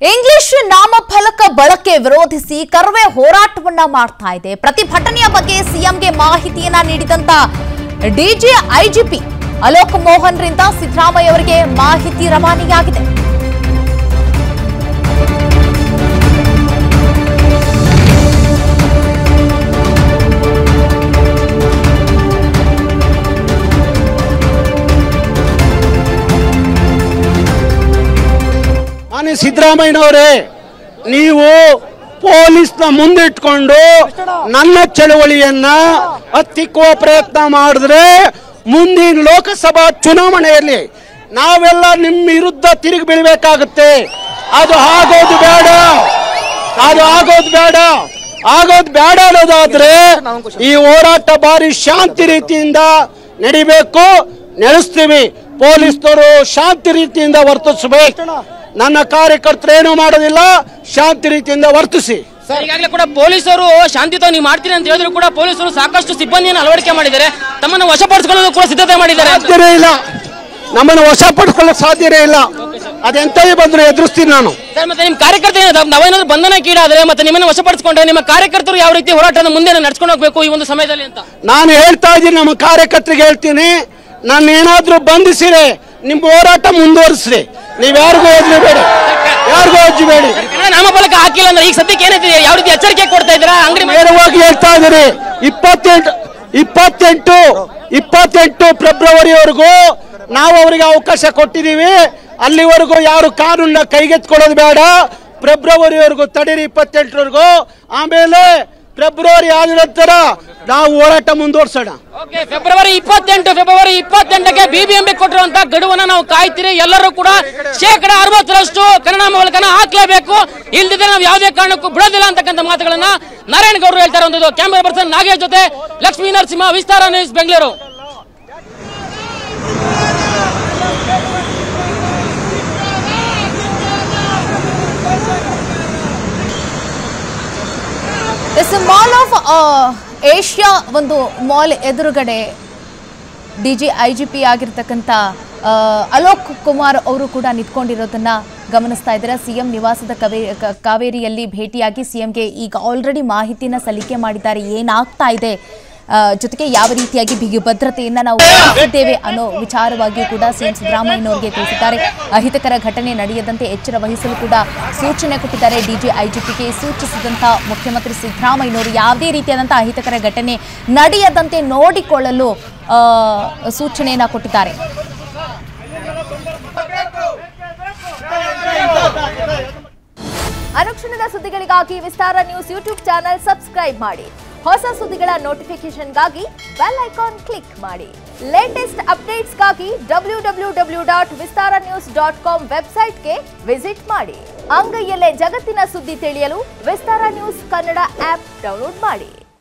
English ನಾಮಫಲಕ ಬಳಕೆ ವಿರೋಧಿಸಿ ಕರ್ವೆ ಹೋರಾಟವನ್ನ ಮಾಡ್ತಾ ಇದೆ ಪ್ರತಿಭಟನೆಯ ಬಗ್ಗೆ ಸಿಎಂಗೆ ಮಾಹಿತಿಯನ್ನ ನೀಡಿದಂತ ಡಿಜಿ ಐಜಿಪಿ ಅಲೋಕ್ ಮೋಹನ್ರಿಂದ ಸಿದ್ದರಾಮಯ್ಯ ಅವರಿಗೆ ಮಾಹಿತಿ ರವಾನೆಯಾಗಿದೆ ಮಾನ್ಯ ಸಿದ್ದರಾಮಯ್ಯನವರೇ ನೀವು ಪೊಲೀಸ್ನ ಮುಂದಿಟ್ಕೊಂಡು ನನ್ನ ಚಳವಳಿಯನ್ನ ಹತ್ತಿಕ್ಕುವ ಪ್ರಯತ್ನ ಮಾಡಿದ್ರೆ ಮುಂದಿನ ಲೋಕಸಭಾ ಚುನಾವಣೆಯಲ್ಲಿ ನಾವೆಲ್ಲ ನಿಮ್ಮ ವಿರುದ್ಧ ತಿರುಗಿ ಬೀಳ್ಬೇಕಾಗುತ್ತೆ ಅದು ಆಗೋದು ಬೇಡ ಅದು ಆಗೋದು ಬೇಡ ಆಗೋದು ಬೇಡ ಅನ್ನೋದಾದ್ರೆ ಈ ಹೋರಾಟ ಬಾರಿ ಶಾಂತಿ ರೀತಿಯಿಂದ ನಡಿಬೇಕು ನಡೆಸ್ತೀವಿ ಪೊಲೀಸ್ನವರು ಶಾಂತಿ ರೀತಿಯಿಂದ ವರ್ತಿಸಬೇಕು ನನ್ನ ಕಾರ್ಯಕರ್ತರು ಏನು ಮಾಡೋದಿಲ್ಲ ಶಾಂತಿ ರೀತಿಯಿಂದ ವರ್ತಿಸಿ ಈಗಾಗಲೇ ಕೂಡ ಪೊಲೀಸರು ಶಾಂತಿಯುತ ನೀವು ಮಾಡ್ತೀರಿ ಅಂತ ಹೇಳಿದ್ರು ಕೂಡ ಪೊಲೀಸರು ಸಾಕಷ್ಟು ಸಿಬ್ಬಂದಿಯನ್ನು ಅಳವಡಿಕೆ ಮಾಡಿದ್ದಾರೆ ತಮ್ಮನ್ನು ವಶಪಡಿಸಿಕೊಳ್ಳಲು ಕೂಡ ಸಿದ್ಧತೆ ಮಾಡಿದ್ದಾರೆ ಸಾಧ್ಯನೇ ಇಲ್ಲ ನಮ್ಮನ್ನು ವಶಪಡಿಸ್ಕೊಳ್ಳೋಕೆ ಸಾಧ್ಯನೇ ಇಲ್ಲ ಅದೆಂತೇ ಬಂದ್ರು ಎದುರಿಸ್ತೀನಿ ನಾನು ಸರ್, ಮತ್ತೆ ನಿಮ್ಮ ಕಾರ್ಯಕರ್ತ ಏನಾದ್ರು ನಾವೇನಾದ್ರು ಬಂಧನಕ್ಕೀಡಾದ್ರೆ ಮತ್ತೆ ನಿಮ್ಮನ್ನು ವಶಪಡಿಸಿಕೊಂಡ್ರೆ ನಿಮ್ಮ ಕಾರ್ಯಕರ್ತರು ಯಾವ ರೀತಿ ಹೋರಾಟದ ಮುಂದೆ ನಡ್ಸ್ಕೊಂಡು ಹೋಗ್ಬೇಕು ಈ ಒಂದು ಸಮಯದಲ್ಲಿ ಅಂತ ನಾನು ಹೇಳ್ತಾ ಇದ್ದೀನಿ ನಮ್ಮ ಕಾರ್ಯಕರ್ತರಿಗೆ ಹೇಳ್ತೀನಿ ನಾನು ಏನಾದ್ರೂ ಬಂಧಿಸಿರೆ ನಿಮ್ಮ ಹೋರಾಟ ಮುಂದುವರಿಸ್ರಿ ನೀವು ಯಾರಿಗೂ ಹೆದರಬೇಡಿ ಯಾರಿಗೂ ಹಜ್ಜಬೇಡಿ ಕನ್ನಡ ನಾಮಫಲಕ ಹಾಕಿಲ್ಲ ಅಂದ್ರೆ ಈಗ ಸದ್ಯಕ್ಕೆ ಏನೈತಿ ಯಾವ ರೀತಿ ಎಚ್ಚರಿಕೆ ಕೊಡ್ತಾ ಇದ್ದೀರಾ ಅಂಗಡಿ ಮಾಲೀಕರು- ನೇರವಾಗಿ ಹೇಳ್ತಾ ಇದ್ದೀನಿ ಇಪ್ಪತ್ತೆಂಟು ಇಪ್ಪತ್ತೆಂಟು ಇಪ್ಪತ್ತೆಂಟು ಫೆಬ್ರವರಿವರೆಗೂ ನಾವು ಅವರಿಗೆ ಅವಕಾಶ ಕೊಟ್ಟಿದ್ದೀವಿ ಅಲ್ಲಿವರೆಗೂ ಯಾರು ಕಾನೂನ ಕೈಗೆತ್ಕೊಳ್ಳೋದು ಬೇಡ ಫೆಬ್ರವರಿವರೆಗೂ ತಡೀರಿ ಇಪ್ಪತ್ತೆಂಟರವರೆಗೂ ಆಮೇಲೆ ಫೆಬ್ರವರಿ ಆದ ನಂತರ ನಾವು ಹೋರಾಟ ಮುಂದುವರ್ಸೋಣ ಓಕೆ ಫೆಬ್ರವರಿ ಇಪ್ಪತ್ತೆಂಟು ಫೆಬ್ರವರಿ ಇಪ್ಪತ್ತೆಂಟಕ್ಕೆ ಬಿಬಿಎಂಪಿ ಕೊಟ್ಟಿರುವಂತ ಗಡುವನ್ನ ನಾವು ಕಾಯ್ತೀರಿ ಎಲ್ಲರೂ ಕೂಡ ಶೇಕಡ ಅರವತ್ತರಷ್ಟು ಕನ್ನಡ ಮೂಲಕನ ಹಾಕ್ಲೇಬೇಕು ಇಲ್ದಿದ್ರೆ ನಾವು ಯಾವುದೇ ಕಾರಣಕ್ಕೂ ಬಿಡೋದಿಲ್ಲ ಅಂತಕ್ಕಂಥ ಮಾತುಗಳನ್ನ ನಾರಾಯಣ ಗೌಡರು ಹೇಳ್ತಾ ಇರುವಂತದ್ದು ಕ್ಯಾಮರಾ ಪರ್ಸನ್ ನಾಗೇಶ್ ಜೊತೆ Lakshmi Narasimha Vistara news Bengaluru is mall of Asia ಒಂದು ಮಾಲ್ ಎದುರುಗಡೆ D G I G P ಆಗಿರ್ತಕ್ಕಂಥ ಆ, ಅಲೋಕ್ ಕುಮಾರ್ ಅವರು ಕೂಡ ನಿಂತ್ಕೊಂಡಿರೋದನ್ನ ಗಮನಿಸ್ತಾ ಇದ್ದೀರಾ ಸಿಎಂ ನಿವಾಸದ ಕವೇ ಕ- ಕಾವೇರಿಯಲ್ಲಿ ಭೇಟಿಯಾಗಿ ಸಿಎಂಗೆ ಈಗ ಆಲ್ರೆಡಿ ಮಾಹಿತಿನ ಸಲ್ಲಿಕೆ ಮಾಡಿದ್ದಾರೆ ಏನಾಗ್ತಾ ಇದೆ ಆ, ಜೊತೆಗೆ ಯಾವ ರೀತಿಯಾಗಿ ಬಿಗಿ ಭದ್ರತೆಯನ್ನ ನಾವು ವಹಿಸಿದ್ದೇವೆ ಅನ್ನೋ ವಿಚಾರವಾಗಿಯೂ ಕೂಡ ಸಿಎಂ ಸಿದ್ದರಾಮಯ್ಯನವರಿಗೆ ತಿಳಿಸಿದ್ದಾರೆ ಅಹಿತಕರ ಘಟನೆ ನಡೆಯದಂತೆ ಎಚ್ಚರ ವಹಿಸಲು ಕೂಡ ಸೂಚನೆ ಕೊಟ್ಟಿದ್ದಾರೆ ಡಿಜಿ ಐಜಿಪಿಗೆ ಸೂಚಿಸಿದಂಥ ಮುಖ್ಯಮಂತ್ರಿ ಸಿದ್ದರಾಮಯ್ಯನವರು ಯಾವುದೇ ರೀತಿಯಾದಂಥ ಅಹಿತಕರ ಘಟನೆ ನಡೆಯದಂತೆ ನೋಡಿಕೊಳ್ಳಲು ಆ, ಸೂಚನೆಯನ್ನ ಕೊಟ್ಟಿದ್ದಾರೆ ಅನುಕ್ಷಣದ ಸುದ್ದಿಗಳಿಗಾಗಿ Vistara news YouTube channel subscribe ಮಾಡಿ ಹೊಸ ಸುದ್ದಿಗಳ ನೋಟಿಫಿಕೇಶನ್ಗಾಗಿ ಬೆಲ್ ಐಕಾನ್ ಕ್ಲಿಕ್ ಮಾಡಿ ಲೇಟೆಸ್ಟ್ ಅಪ್ಡೇಟ್ಸ್ಗಾಗಿ W W W dot Vistara news dot com ವೆಬ್ಸೈಟ್ಗೆ ವಿಸಿಟ್ ಮಾಡಿ ಅಂಗೈಯಲ್ಲೇ ಜಗತ್ತಿನ ಸುದ್ದಿ ತಿಳಿಯಲು Vistara news Kannada app download ಮಾಡಿ